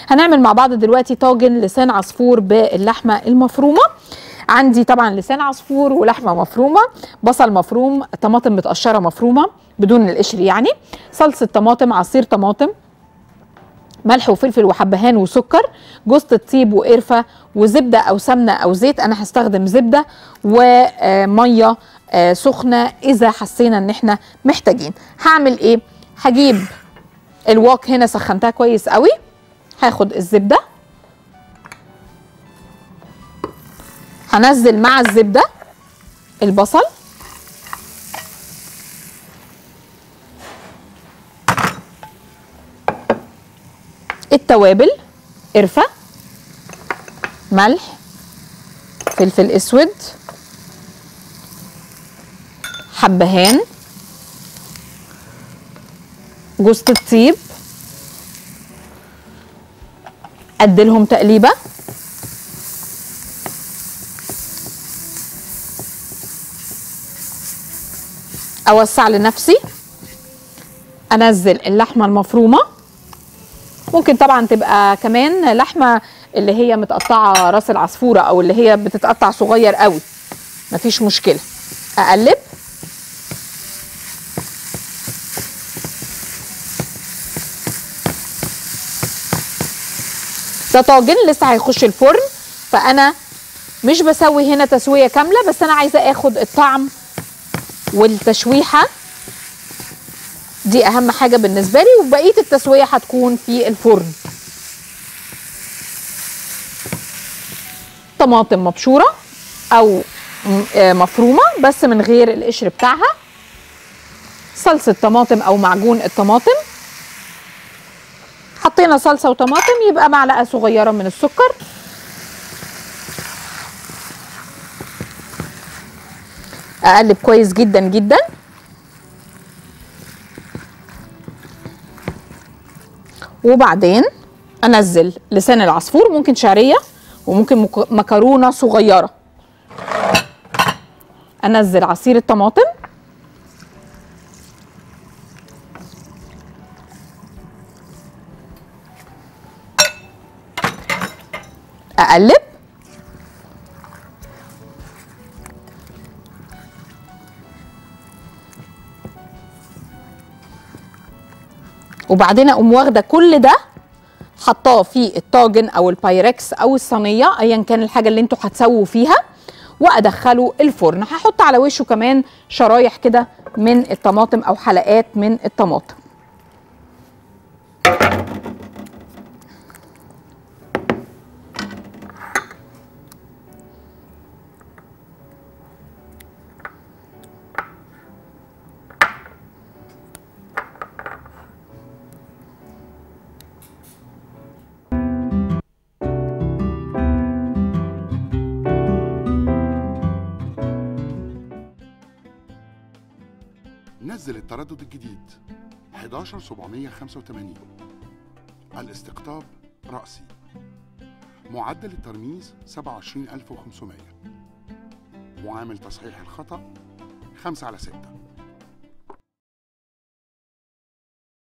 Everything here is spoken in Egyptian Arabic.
هنعمل مع بعض دلوقتي طاجن لسان عصفور باللحمه المفرومه عندي طبعا لسان عصفور ولحمه مفرومه بصل مفروم طماطم متقشره مفرومه بدون القشر يعني صلصه طماطم عصير طماطم ملح وفلفل وحبهان وسكر جوز الطيب وقرفه وزبده او سمنه او زيت انا هستخدم زبده وميه آه، سخنه اذا حسينا ان احنا محتاجين هعمل ايه هجيب الواك هنا سخنتها كويس قوي هاخد الزبده هنزل مع الزبده البصل التوابل قرفه ملح فلفل اسود حبهان جوز الطيب اديلهم تقليبه اوسع لنفسي انزل اللحمه المفرومه ممكن طبعا تبقى كمان لحمه اللي هي متقطعه راس العصفوره او اللي هي بتتقطع صغير قوي مفيش مشكله اقلب ده طاجن لسه هيخش الفرن فانا مش بسوي هنا تسويه كامله بس انا عايزه اخد الطعم والتشويحه دي اهم حاجه بالنسبه لي وبقيه التسويه هتكون في الفرن طماطم مبشوره او م- آه مفرومه بس من غير القشر بتاعها صلصه طماطم او معجون الطماطم حطينا صلصه وطماطم يبقى معلقه صغيره من السكر اقلب كويس جدا جدا وبعدين انزل لسان العصفور ممكن شعريه وممكن مك- مكرونه صغيره انزل عصير الطماطم اقلب وبعدين اقوم واخده كل ده حطاه في الطاجن او البايركس او الصينيه ايا كان الحاجه اللي انتوا هتسووا فيها وادخله الفرن هحط على وشه كمان شرايح كده من الطماطم او حلقات من الطماطم نزل التردد الجديد 11785 الاستقطاب رأسي معدل الترميز 27500 معامل تصحيح الخطأ 5 على 6